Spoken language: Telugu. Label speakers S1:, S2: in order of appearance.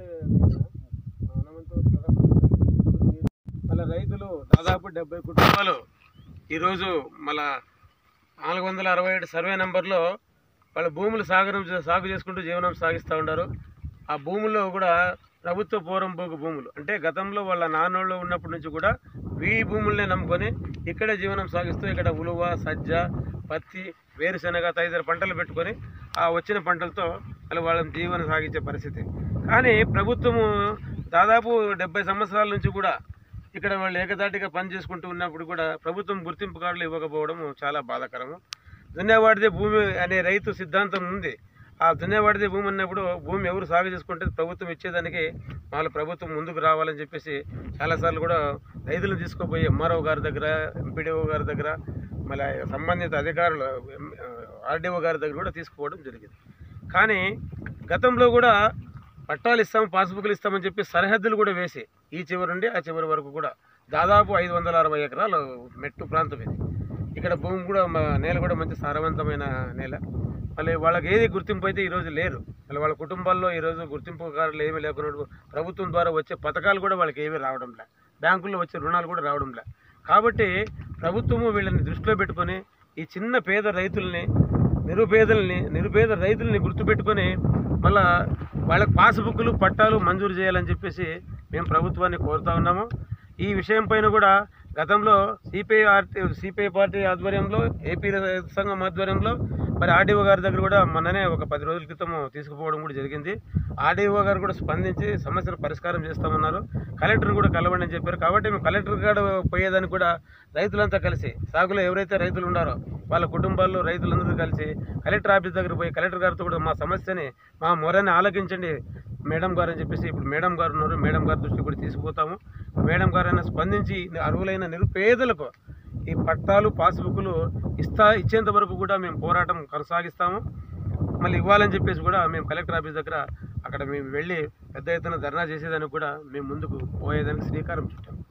S1: అంటే మళ్ళీ రైతులు దాదాపు డెబ్బై కుటుంబాలు ఈరోజు మళ్ళా నాలుగు వందల అరవై ఏడు సర్వే నెంబర్లో వాళ్ళ భూములు సాగరం సాగు చేసుకుంటూ జీవనం సాగిస్తూ ఉన్నారు ఆ భూముల్లో కూడా ప్రభుత్వ పూర్వంపోకు భూములు అంటే గతంలో వాళ్ళ నాన్నోళ్ళు ఉన్నప్పటి నుంచి కూడా ఈ భూములనే నమ్ముకొని ఇక్కడే జీవనం సాగిస్తూ ఇక్కడ ఉలువ సజ్జ పత్తి వేరుశెనగ తదితర పంటలు పెట్టుకొని ఆ వచ్చిన పంటలతో వాళ్ళు వాళ్ళ జీవనం సాగించే పరిస్థితి కానీ ప్రభుత్వము దాదాపు డెబ్బై సంవత్సరాల నుంచి కూడా ఇక్కడ వాళ్ళు ఏకదాటిగా పని చేసుకుంటూ ఉన్నప్పుడు కూడా ప్రభుత్వం గుర్తింపు కార్డులు ఇవ్వకపోవడం చాలా బాధాకరము దున్నేవాడిదే భూమి అనే రైతు సిద్ధాంతం ఉంది ఆ దున్నేవాడిదే భూమి అన్నప్పుడు భూమి ఎవరు సాగు చేసుకుంటే ప్రభుత్వం ఇచ్చేదానికి వాళ్ళ ప్రభుత్వం ముందుకు రావాలని చెప్పేసి చాలాసార్లు కూడా రైతులను తీసుకుపోయి ఎంఆర్ఓ గారి దగ్గర ఎంపీడీఓ గారి దగ్గర మళ్ళీ సంబంధిత అధికారులు ఆర్డీఓ గారి దగ్గర కూడా తీసుకుపోవడం జరిగింది కానీ గతంలో కూడా పట్టాలు ఇస్తాం పాస్బుక్లు ఇస్తామని చెప్పి సరిహద్దులు కూడా వేసి ఈ చివరి నుండి ఆ చివరి వరకు కూడా దాదాపు ఐదు వందల అరవై ఎకరాలు మెట్టు ప్రాంతం ఇది ఇక్కడ భూమి కూడా మ- నేల కూడా మంచి సారవంతమైన నేల మళ్ళీ వాళ్ళకి ఏది గుర్తింపు అయితే ఈరోజు లేరు మళ్ళీ వాళ్ళ కుటుంబాల్లో ఈరోజు గుర్తింపు కార్డులు ఏమీ లేకుండా ప్రభుత్వం ద్వారా వచ్చే పథకాలు కూడా వాళ్ళకి ఏమీ రావడం లే బ్యాంకుల్లో వచ్చే రుణాలు కూడా రావడం లే కాబట్టి ప్రభుత్వము వీళ్ళని దృష్టిలో పెట్టుకొని ఈ చిన్న పేద రైతుల్ని నిరుపేదల్ని నిరుపేద రైతుల్ని గుర్తుపెట్టుకొని మళ్ళా వాళ్ళకి పాస్బుక్లు పట్టాలు మంజూరు చేయాలని చెప్పేసి మేము ప్రభుత్వాన్ని కోరుతా ఉన్నాము ఈ విషయం పైన కూడా గతంలో సిపిఐ ఆర్టీ సిపిఐ పార్టీ ఆధ్వర్యంలో ఏపీ రైతు సంఘం ఆధ్వర్యంలో మరి ఆర్డీఓ గారి దగ్గర కూడా మొన్ననే ఒక పది రోజుల క్రితం తీసుకుపోవడం కూడా జరిగింది ఆర్డీఓ గారు కూడా స్పందించి సమస్యను పరిష్కారం చేస్తామన్నారు కలెక్టర్ కూడా కలవండి అని చెప్పారు కాబట్టి మేము కలెక్టర్ కాడ పోయేదానికి కూడా రైతులంతా కలిసి సాగులో ఎవరైతే రైతులు ఉన్నారో వాళ్ళ కుటుంబాల్లో రైతులందరూ కలిసి కలెక్టర్ ఆఫీస్ దగ్గర పోయి కలెక్టర్ గారితో కూడా మా సమస్యని మా మొరని ఆలకించండి మేడం గారు అని చెప్పేసి ఇప్పుడు మేడం గారు ఉన్నారు మేడం గారి దృష్టికి కూడా తీసుకుపోతాము మేడం గారైనా స్పందించి అర్హులైన నిరుపేదలకు ఈ పట్టాలు పాస్బుక్లు ఇస్తా ఇచ్చేంత వరకు కూడా మేము పోరాటం కొనసాగిస్తాము మళ్ళీ ఇవ్వాలని చెప్పేసి కూడా మేము కలెక్టర్ ఆఫీస్ దగ్గర అక్కడ మేము వెళ్ళి పెద్ద ఎత్తున ధర్నా చేసేదానికి కూడా మేము ముందుకు పోయేదానికి శ్రీకారం చుట్టాము